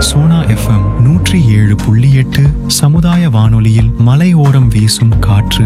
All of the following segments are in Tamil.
சோனா எஃப்எம் நூற்றி ஏழு புள்ளி எட்டு சமுதாய வானொலியில் மலையோரம் வீசும் காற்று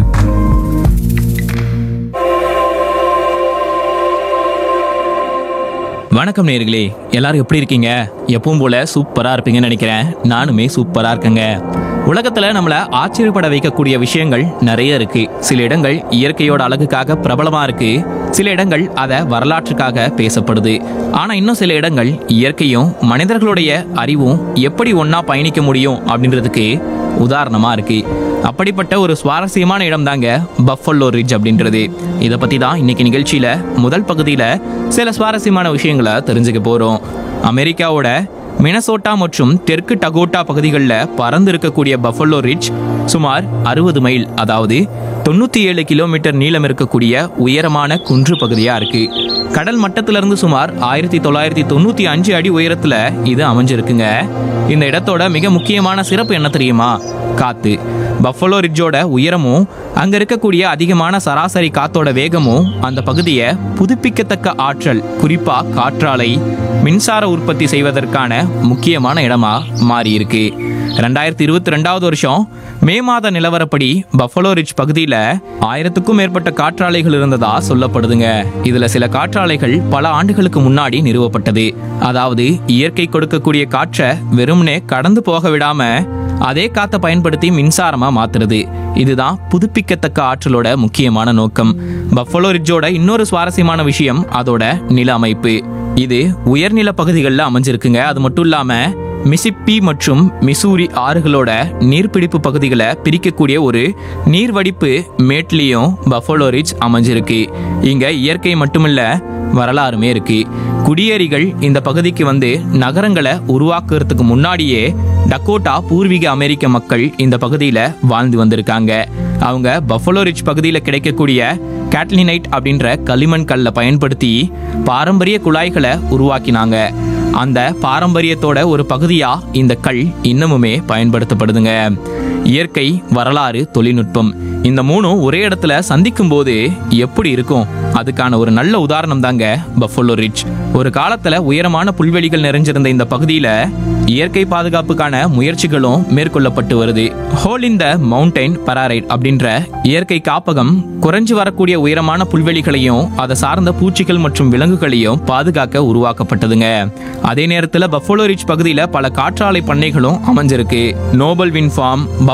வணக்கம் நேர்களே எல்லாரும் எப்படி இருக்கீங்க எப்பவும் போல சூப்பரா இருப்பீங்கன்னு நினைக்கிறேன் நானுமே சூப்பரா இருக்கேங்க உலகத்துல நம்மள ஆச்சரியப்பட வைக்கக்கூடிய விஷயங்கள் நிறைய இருக்கு சில இடங்கள் இயற்கையோட அழகுக்காக பிரபலமா இருக்கு சில இடங்கள் அத வரலாற்றுக்காக பேசப்படுது ஆனா இன்னும் சில இடங்கள் இயற்கையும் மனிதர்களுடைய அறிவும் எப்படி ஒண்ணா பயணிக்க முடியும் அப்படின்றதுக்கு உதாரணமா இருக்கு அப்படிப்பட்ட ஒரு சுவாரஸ்யமான இடம் தாங்க பஃபல்லோ ரிட்ஜ் அப்படின்றது இதை பத்தி தான் இன்னைக்கு நிகழ்ச்சியில முதல் பகுதியில சில சுவாரஸ்யமான விஷயங்களை தெரிஞ்சுக்க போறோம் அமெரிக்காவோட மினசோட்டா மற்றும் தெற்கு டகோட்டா பகுதிகளில் பறந்து இருக்கக்கூடிய பஃபல்லோ ரிட்ஜ் சுமார் அறுபது மைல் அதாவது தொண்ணூத்தி ஏழு கிலோமீட்டர் நீளம் இருக்கக்கூடிய உயரமான குன்று பகுதியா இருக்கு கடல் மட்டத்திலிருந்து சுமார் ஆயிரத்தி தொள்ளாயிரத்தி தொண்ணூத்தி அஞ்சு அடி உயரத்துல இது அமைஞ்சிருக்குங்க இந்த இடத்தோட மிக முக்கியமான சிறப்பு என்ன தெரியுமா காத்து பஃபலோ ரிட்ஜோட உயரமும் அங்க இருக்கக்கூடிய அதிகமான சராசரி காத்தோட வேகமும் அந்த பகுதியை புதுப்பிக்கத்தக்க ஆற்றல் குறிப்பா காற்றாலை மின்சார உற்பத்தி செய்வதற்கான முக்கியமான இடமா மாறி இருக்கு ரெண்டாயிரத்தி இருபத்தி ரெண்டாவது வருஷம் மே மாத நிலவரப்படி பஃபலோ ரிட்ஜ் பகுதியில ஆயிரத்துக்கும் மேற்பட்ட காற்றாலைகள் இருந்ததா சொல்லப்படுதுங்க இதுல சில காற்றாலைகள் பல ஆண்டுகளுக்கு முன்னாடி நிறுவப்பட்டது அதாவது இயற்கை கொடுக்கக்கூடிய காற்றை வெறுமனே கடந்து போக விடாம அதே காத்தை பயன்படுத்தி மின்சாரமா மாத்துறது இதுதான் புதுப்பிக்கத்தக்க ஆற்றலோட முக்கியமான நோக்கம் பஃபலோ ரிட்ஜோட இன்னொரு சுவாரஸ்யமான விஷயம் அதோட நில அமைப்பு இது உயர்நில பகுதிகளில் அமைஞ்சிருக்குங்க அது மட்டும் இல்லாம மிசிப்பி மற்றும் மிசூரி ஆறுகளோட நீர்பிடிப்பு பகுதிகளை பிரிக்கக்கூடிய ஒரு நீர்வடிப்பு மேட்லியும் பஃபலோ ரிட்ஜ் அமைஞ்சிருக்கு இங்க இயற்கை மட்டுமில்ல வரலாறுமே இருக்கு குடியேறிகள் இந்த பகுதிக்கு வந்து நகரங்களை உருவாக்குறதுக்கு முன்னாடியே டக்கோட்டா பூர்வீக அமெரிக்க மக்கள் இந்த பகுதியில் வாழ்ந்து வந்திருக்காங்க அவங்க பஃபலோ ரிட்ஜ் பகுதியில் கிடைக்கக்கூடிய கேட்லினைட் அப்படின்ற களிமண் கல்லை பயன்படுத்தி பாரம்பரிய குழாய்களை உருவாக்கினாங்க அந்த பாரம்பரியத்தோட ஒரு பகுதியா இந்த கல் இன்னமுமே பயன்படுத்தப்படுதுங்க இயற்கை வரலாறு தொழில்நுட்பம் இந்த மூணும் ஒரே இடத்துல சந்திக்கும் போது எப்படி இருக்கும் அதுக்கான ஒரு நல்ல உதாரணம் தாங்க பஃபலோ ரிட்ஜ் ஒரு காலத்துல உயரமான புல்வெளிகள் நிறைஞ்சிருந்த இந்த பகுதியில இயற்கை பாதுகாப்புக்கான முயற்சிகளும் மேற்கொள்ளப்பட்டு வருது ஹோல் இன் த மவுண்டைன் பராரைட் அப்படின்ற இயற்கை காப்பகம் குறைஞ்சு வரக்கூடிய உயரமான புல்வெளிகளையும் அதை சார்ந்த பூச்சிகள் மற்றும் விலங்குகளையும் பாதுகாக்க உருவாக்கப்பட்டதுங்க அதே நேரத்துல பஃபலோ ரிட்ஜ் பகுதியில பல காற்றாலை பண்ணைகளும் அமைஞ்சிருக்கு நோபல் வின் ஃபார்ம்